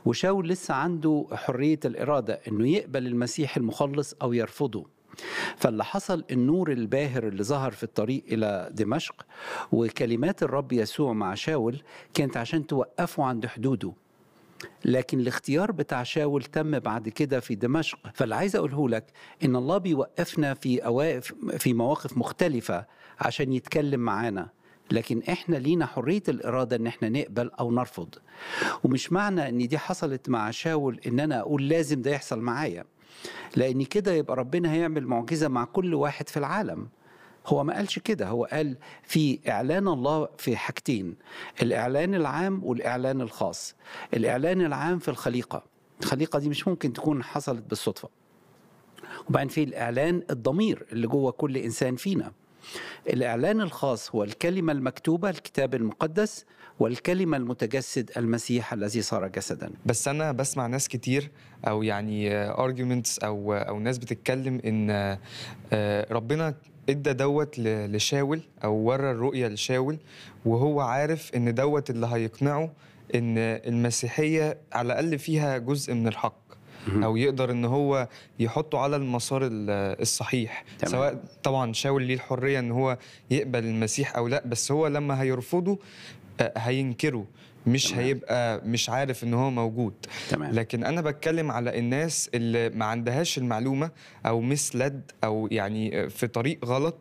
وشاول لسه عنده حرية الإرادة إنه يقبل المسيح المخلص أو يرفضه فاللي حصل النور الباهر اللي ظهر في الطريق إلى دمشق وكلمات الرب يسوع مع شاول كانت عشان توقفه عند حدوده لكن الاختيار بتاع شاول تم بعد كده في دمشق فاللي عايز اقوله لك ان الله بيوقفنا في أواقف في مواقف مختلفه عشان يتكلم معانا لكن احنا لينا حريه الاراده ان احنا نقبل او نرفض ومش معنى ان دي حصلت مع شاول ان انا اقول لازم ده يحصل معايا لان كده يبقى ربنا هيعمل معجزه مع كل واحد في العالم هو ما قالش كده هو قال في إعلان الله في حاجتين الإعلان العام والإعلان الخاص الإعلان العام في الخليقة الخليقة دي مش ممكن تكون حصلت بالصدفة وبعدين في الإعلان الضمير اللي جوه كل إنسان فينا الإعلان الخاص هو الكلمة المكتوبة الكتاب المقدس والكلمة المتجسد المسيح الذي صار جسدا بس انا بسمع ناس كتير او يعني ارجيومنتس او او ناس بتتكلم ان آه، ربنا ادى دوت ل- لشاول او ورى الرؤيه لشاول وهو عارف ان دوت اللي هيقنعه ان المسيحيه على الاقل فيها جزء من الحق او يقدر ان هو يحطه على المسار ال- الصحيح تمام. سواء طبعا شاول ليه الحريه ان هو يقبل المسيح او لا بس هو لما هيرفضه آه، هينكره مش تمام. هيبقى مش عارف ان هو موجود تمام لكن انا بتكلم على الناس اللي ما عندهاش المعلومه او مسلد او يعني في طريق غلط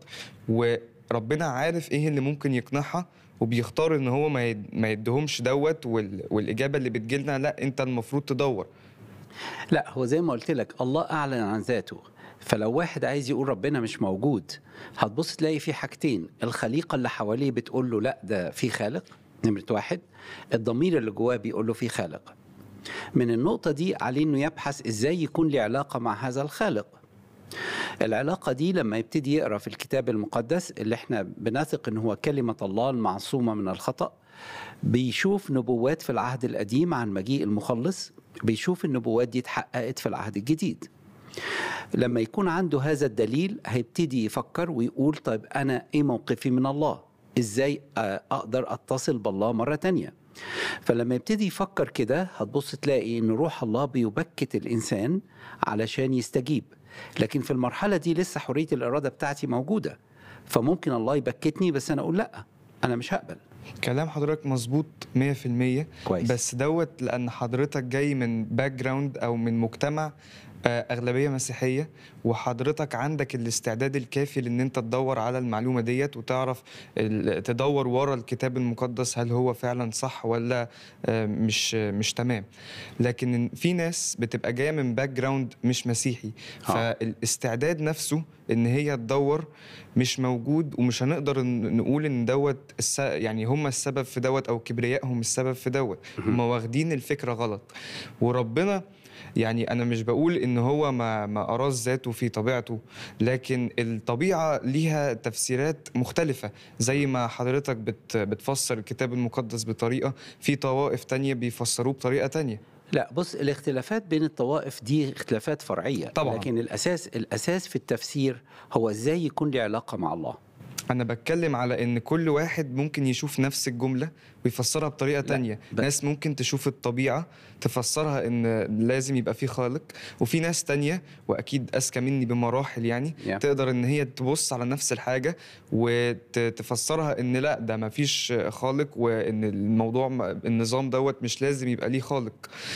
وربنا عارف ايه اللي ممكن يقنعها وبيختار ان هو ما يد- ما يدهمش دوت وال- والاجابه اللي بتجيلنا لا انت المفروض تدور لا هو زي ما قلت لك الله أعلن عن ذاته فلو واحد عايز يقول ربنا مش موجود هتبص تلاقي في حاجتين الخليقة اللي حواليه بتقول له لا ده في خالق نمرة واحد الضمير اللي جواه بيقول له في خالق من النقطة دي عليه انه يبحث ازاي يكون له علاقة مع هذا الخالق العلاقة دي لما يبتدي يقرأ في الكتاب المقدس اللي احنا بنثق ان هو كلمة الله المعصومة من الخطأ بيشوف نبوات في العهد القديم عن مجيء المخلص بيشوف النبوات دي اتحققت في العهد الجديد لما يكون عنده هذا الدليل هيبتدي يفكر ويقول طيب أنا إيه موقفي من الله إزاي آه، أقدر أتصل بالله مرة تانية فلما يبتدي يفكر كده هتبص تلاقي ان روح الله بيبكت الانسان علشان يستجيب لكن في المرحله دي لسه حريه الاراده بتاعتي موجوده فممكن الله يبكتني بس انا اقول لا انا مش هقبل كلام حضرتك مظبوط 100% كويس بس دوت لان حضرتك جاي من باك جراوند او من مجتمع آه، اغلبيه مسيحيه وحضرتك عندك الاستعداد الكافي لان انت تدور على المعلومه ديت وتعرف ال- تدور ورا الكتاب المقدس هل هو فعلا صح ولا آه، مش مش تمام لكن في ناس بتبقى جايه من باك جراوند مش مسيحي آه. فالاستعداد نفسه ان هي تدور مش موجود ومش هنقدر ن- نقول ان دوت الس... يعني هم السبب في دوت او كبريائهم السبب في دوت هم واخدين الفكره غلط وربنا يعني انا مش بقول ان هو ما ما اراش ذاته في طبيعته لكن الطبيعه ليها تفسيرات مختلفه زي ما حضرتك بت بتفسر الكتاب المقدس بطريقه في طوائف تانية بيفسروه بطريقه تانية لا بص الاختلافات بين الطوائف دي اختلافات فرعيه طبعاً. لكن الاساس الاساس في التفسير هو ازاي يكون لي علاقه مع الله انا بتكلم على ان كل واحد ممكن يشوف نفس الجمله ويفسرها بطريقه تانية بس- ناس ممكن تشوف الطبيعه تفسرها ان لازم يبقى في خالق وفي ناس تانية واكيد اذكى مني بمراحل يعني Yeah. تقدر ان هي تبص على نفس الحاجه وتفسرها ان لا ده ما فيش خالق وان الموضوع النظام دوت مش لازم يبقى ليه خالق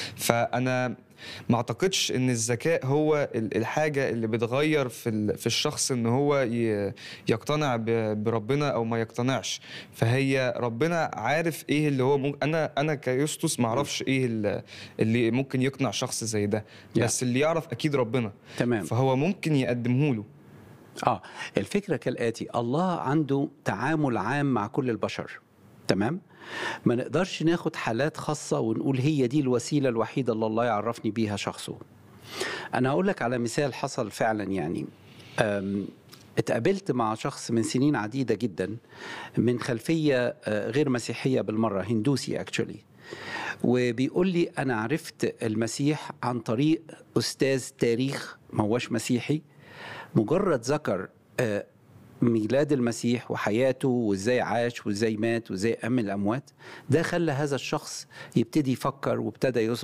فانا ما اعتقدش ان الذكاء هو ال- الحاجه اللي بتغير في ال- في الشخص ان هو ي- يقتنع ب- بربنا او ما يقتنعش فهي ربنا عارف ايه اللي هو ممكن انا انا كيوستوس ما اعرفش ايه ال- اللي ممكن يقنع شخص زي ده Yeah. بس اللي يعرف اكيد ربنا تمام فهو ممكن يقدمه له اه الفكره كالاتي الله عنده تعامل عام مع كل البشر تمام ما نقدرش ناخد حالات خاصه ونقول هي دي الوسيله الوحيده اللي الله يعرفني بيها شخصه انا هقول لك على مثال حصل فعلا يعني أم، اتقابلت مع شخص من سنين عديده جدا من خلفيه آه، غير مسيحيه بالمره هندوسي اكشولي وبيقول لي انا عرفت المسيح عن طريق استاذ تاريخ ما هوش مسيحي مجرد ذكر آه، ميلاد المسيح وحياته وازاي عاش وازاي مات وازاي قام من الاموات ده خلى هذا الشخص يبتدي يفكر وابتدى يصبح